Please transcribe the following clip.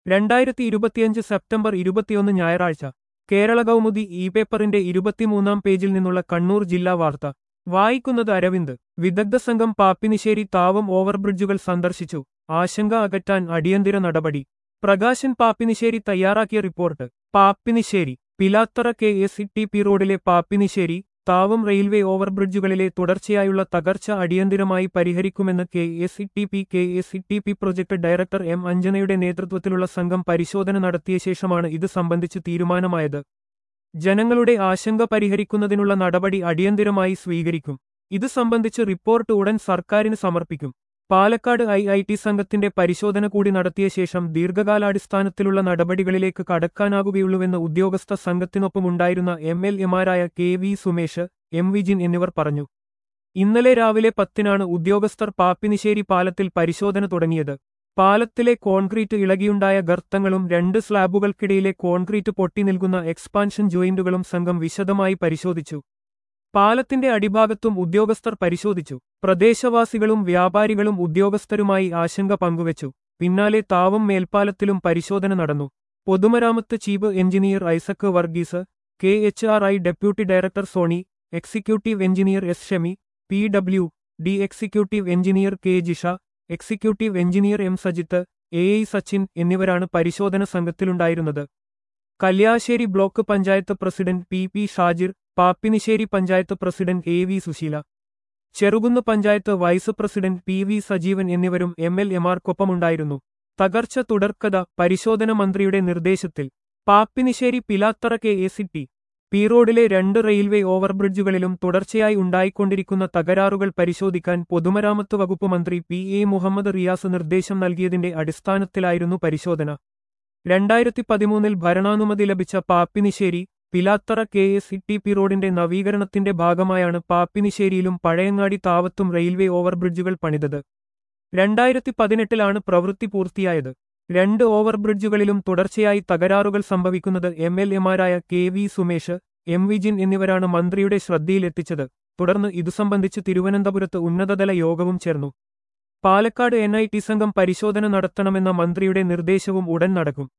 രണ്ടായിരത്തി ഇരുപത്തിയഞ്ച് സെപ്റ്റംബർ ഇരുപത്തിയൊന്ന് ഞായറാഴ്ച കേരള കൗമുദി ഇ പേപ്പറിന്റെ ഇരുപത്തിമൂന്നാം പേജിൽ നിന്നുള്ള കണ്ണൂർ ജില്ലാ വാർത്ത വായിക്കുന്നത് അരവിന്ദ് വിദഗ്ധ സംഘം പാപ്പിനിശ്ശേരി താവം ഓവർബ്രിഡ്ജുകൾ സന്ദർശിച്ചു ആശങ്ക അകറ്റാൻ അടിയന്തര നടപടി പ്രകാശൻ പാപ്പിനിശ്ശേരി തയ്യാറാക്കിയ report Pappinisseri Pilathara K S T P റോഡിലെ പാപ്പിനിശ്ശേരി താവം റെയിൽവേ ഓവർബ്രിഡ്ജുകളിലെ തുടർച്ചയായുള്ള തകർച്ച അടിയന്തിരമായി പരിഹരിക്കുമെന്ന് K S T P K S T P project director M അഞ്ജനയുടെ നേതൃത്വത്തിലുള്ള സംഘം പരിശോധന നടത്തിയ ശേഷമാണ് ഇത് സംബന്ധിച്ച് തീരുമാനമായത് ജനങ്ങളുടെ ആശങ്ക പരിഹരിക്കുന്നതിനുള്ള നടപടി അടിയന്തിരമായി സ്വീകരിക്കും ഇത് സംബന്ധിച്ച് റിപ്പോർട്ട് ഉടൻ സർക്കാരിന് സമർപ്പിക്കും പാലക്കാട് ഐ ഐ ടി സംഘത്തിന്റെ പരിശോധന കൂടി നടത്തിയ ശേഷം ദീർഘകാലാടിസ്ഥാനത്തിലുള്ള നടപടികളിലേക്ക് കടക്കാനാകുകയുള്ളൂവെന്ന് ഉദ്യോഗസ്ഥ സംഘത്തിനൊപ്പമുണ്ടായിരുന്ന എം എൽ എമാരായ K V Sumesh M Vijin എന്നിവർ പറഞ്ഞു ഇന്നലെ രാവിലെ പത്തിനാണ് ഉദ്യോഗസ്ഥർ പാപ്പിനിശ്ശേരി പാലത്തിൽ പരിശോധന തുടങ്ങിയത് പാലത്തിലെ കോൺക്രീറ്റ് ഇളകിയുണ്ടായ ഗർത്തങ്ങളും രണ്ട് സ്ലാബുകൾക്കിടയിലെ കോൺക്രീറ്റ് പൊട്ടി നിൽക്കുന്ന എക്സ്പാൻഷൻ ജോയിന്റുകളും സംഘം വിശദമായി പരിശോധിച്ചു പാലത്തിന്റെ അടിഭാഗത്തും ഉദ്യോഗസ്ഥർ പരിശോധിച്ചു പ്രദേശവാസികളും വ്യാപാരികളും ഉദ്യോഗസ്ഥരുമായി ആശങ്ക പങ്കുവച്ചു പിന്നാലെ താവം മേൽപ്പാലത്തിലും പരിശോധന നടന്നു പൊതുമരാമത്ത് chief engineer Isaac Varghese K H R I deputy director Soni executive engineer S Shami P W D executive engineer K Jisha executive engineer M Sajith A I Sachin എന്നിവരാണ് പരിശോധന സംഘത്തിലുണ്ടായിരുന്നത് Kalliasseri block panchayat president P P Shajir Pappinisseri panchayat president A V Susheela Cherukunnu panchayat vice president P V Sajeevan എന്നിവരും M L എമാർക്കൊപ്പമുണ്ടായിരുന്നു തകർച്ച തുടർക്കഥ പരിശോധന മന്ത്രിയുടെ നിർദ്ദേശത്തിൽ Pappinisseri Pilathara K A C T P റോഡിലെ രണ്ട് റെയിൽവേ ഓവർബ്രിഡ്ജുകളിലും തുടർച്ചയായി ഉണ്ടായിക്കൊണ്ടിരിക്കുന്ന തകരാറുകൾ പരിശോധിക്കാൻ പൊതുമരാമത്ത് വകുപ്പ് മന്ത്രി പി എ മുഹമ്മദ് റിയാസ് നിർദ്ദേശം നൽകിയതിന്റെ അടിസ്ഥാനത്തിലായിരുന്നു പരിശോധന രണ്ടായിരത്തി പതിമൂന്നിൽ ഭരണാനുമതി ലഭിച്ച Pappinisseri Pilathara K S T P റോഡിന്റെ നവീകരണത്തിന്റെ ഭാഗമായാണ് പാപ്പിനിശ്ശേരിയിലും പഴയങ്ങാടി താവത്തും റെയിൽവേ ഓവർബ്രിഡ്ജുകൾ പണിതത് രണ്ടായിരത്തി പതിനെട്ടിലാണ് പ്രവൃത്തി പൂർത്തിയായത് രണ്ട് ഓവർബ്രിഡ്ജുകളിലും തുടർച്ചയായി തകരാറുകൾ സംഭവിക്കുന്നത് എം എൽ എമാരായ K V Sumesh M Vijin എന്നിവരാണ് മന്ത്രിയുടെ ശ്രദ്ധയിലെത്തിച്ചത് തുടർന്ന് ഇതു സംബന്ധിച്ച് തിരുവനന്തപുരത്ത് ഉന്നതതല യോഗവും ചേർന്നു പാലക്കാട് എൻ ഐ ടി സംഘം പരിശോധന നടത്തണമെന്ന മന്ത്രിയുടെ നിർദ്ദേശവും ഉടൻ നടക്കും